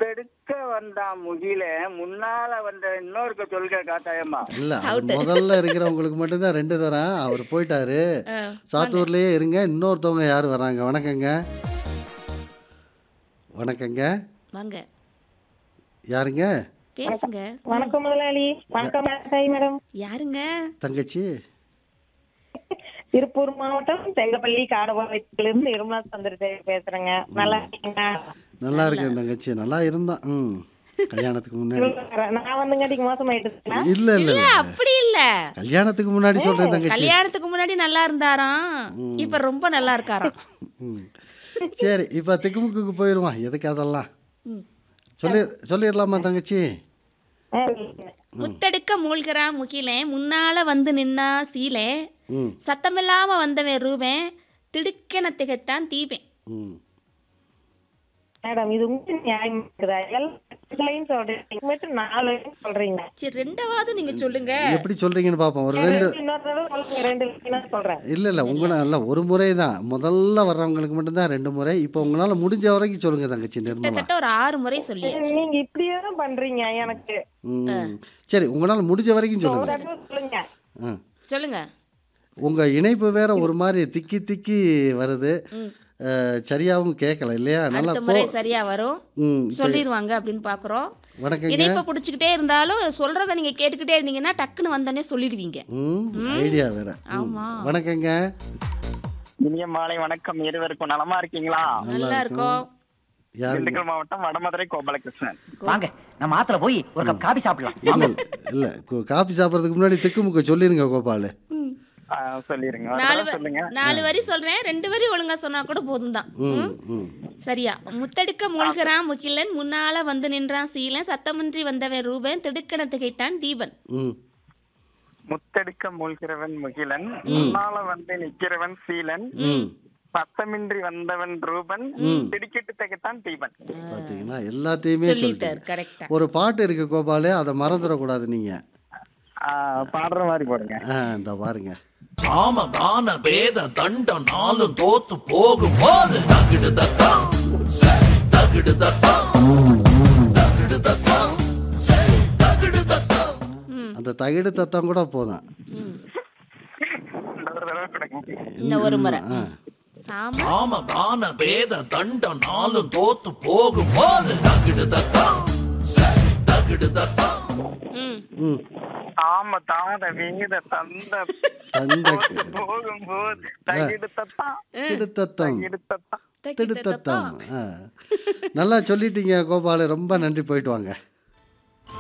முத்தெடுக்க வந்தான் முகில முன்னால வந்த இன்னொருக்க சொல்க காத்தாயம்மா இல்ல அவர் முதல்ல இருக்கிறவங்களுக்கு மட்டும்தான் ரெண்டு தரேன் அவர் போயிட்டாரு ஆ, சாத்தூர்லயே இருங்க இன்னொருத்தவங்க யார் வராங்க வணக்கங்க வணக்கங்க வாங்க யாருங்க பேசுங்க வணக்கம் முதலாளி வணக்கம் தாய் மேடம் யாருங்க தங்கச்சி திருப்பூர் மாவட்டம் செங்கப்பள்ளி காடபாளையத்துல இருந்து நிர்மலா சந்திர பேசுறேங்க நல்லா இருக்கீங்களா நல்லா இருக்கேன் தங்கச்சி நல்லா இருந்தான் ம் கல்யாணத்துக்கு முன்னாடி நான் வந்துங்காட்டிக்கு மோசமாயிட்டுங்களா இல்ல இல்ல இல்ல அப்படி இல்ல கல்யாணத்துக்கு முன்னாடி சொல்றேன் தங்கச்சி கல்யாணத்துக்கு முன்னாடி நல்லா இருந்தாராம் இப்ப ரொம்ப நல்லா இருக்காராம் ம் சரி இப்போ திக்குமுக்குக்கு போயிடுவான் எதுக்கு அதெல்லாம் ம். சொல்லி சொல்லிடலாமா தங்கச்சி முத்தெடுக்க மூழ்கிறான் முகிலேன் முன்னால வந்து நின்னா சீலே ம் சத்தமில்லாம வந்தவன் ரூபன் திடுக்கென திகைத்தான் தீபன் ம் மேடம் இது உங்களுக்கு நியாயம் இருக்குதா எல்லாத்தையும் சொல்றீங்க மட்டும் நாலு line சொல்றீங்க சரி ரெண்டாவது நீங்க சொல்லுங்க எப்படி சொல்றீங்கன்னு பார்ப்போம் ஒரு ரெண்டு இன்னொரு தடவை சொல்லுங்க ரெண்டு line சொல்றேன் இல்லை இல்லை உங்களை இல்லை ஒரு முறை தான் முதல்ல வர்றவங்களுக்கு மட்டும்தான் ரெண்டு முறை இப்போ உங்களால் முடிஞ்ச வரைக்கும் சொல்லுங்க தங்கச்சி நிர்மலா கிட்டத்தட்ட ஒரு ஆறு முறை சொல்லியாச்சு நீங்க இப்படியே தான் பண்றீங்க எனக்கு ம் சரி உங்களால் முடிஞ்ச வரைக்கும் ஒரு சொல்லுங்க தடவை சொல்லுங்க ஆ சொல்லுங்க உங்கள் இணைப்பு வேற ஒரு மாதிரி திக்கி திக்கி வருது அஹ், சரியாவும் கேட்கல இல்லையா நல்லா அடுத்த போ முறை சரியா வரும் ம் இப்ப- சொல்லிடுவாங்க அப்படின்னு பாக்குறோம் வணக்கங்க இணைப்பை பிடிச்சிக்கிட்டே இருந்தாலும் சொல்றத நீங்க கேட்டுக்கிட்டே இருந்தீங்கன்னா டக்குன்னு வந்தோடனே சொல்லிடுவீங்க ம் ஐடியா வேற ம். ஆமா. வணக்கங்க இனிய மாலை வணக்கம் இருவருக்கும் நலமா இருக்கீங்களா நல்லா இருக்கும் யாருங்க திண்டுக்கல் மாவட்டம் வடமதுரை கோபாலகிருஷ்ணன் வாங்க நம்ம ஆத்துல போய் ஒரு கப் காபி சாப்பிடலாம் இல்லை இல்லை காஃபி சாப்பிட்றதுக்கு முன்னாடி திக்குமுக்க சொல்லிருங்க கோபால் ஆ, சொல்லிருங்க ஒரு நாலு தடவை வ- சொல்லுங்க நாலு வரி சொல்றேன் ரெண்டு வரி ஒழுங்கா சொன்னா கூட போதும் தான் ம் ம் சரியா முத்தெடுக்க மூழ்கிறான் முகிலன் முன்னால வந்து நின்றான் சீலன் சத்தமின்றி வந்தவன் ரூபன் திடுக்கண திகைத்தான் தீபன் ம் முத்தெடுக்க மூழ்கிறவன் முகிலன் முன்னால வந்து நிக்கிறவன் சீலன் ம் சத்தமின்றி வந்தவன் ரூபன் திடுக்கிட்டு தகத்தான் தீபன் பார்த்தீங்கன்னா எல்லாத்தையுமே சொல்லிட்டார் சொல்லிட்டாரு கரெக்டா ஒரு பாட்டு இருக்கு கோபாலு அதை மறந்துடக்கூடாது நீங்கள் ஆ, பாடுற மாதிரி போடுங்க ஆ இந்த பாருங்க சாமதான வேத தண்டம் நாளும் தோத்து போகும்போது தகிடு தத்தம் தகிடு தத்தம் தகிடு தத்தம் தகிடு தத்தம் அந்த தகிடு தத்தம் கூட போதும் இந்த ஒரு தடவை கொடுங்க இந்த ஒரு முறை ஆ சாம சாமதான வேத தண்டம் நாளும் தோத்து போகும்போது தகிடு தத்தம் தகிடு தத்தம் ம் ம் ஆம தாத வீத தந்த தந்த போகும்போது தகிடுத்தான் திடுத்தத்தம் தகிடுத்தான் திடுத்தத்தம் ஆ நல்லா சொல்லிட்டீங்க கோபாலு ரொம்ப நன்றி போயிட்டு வாங்க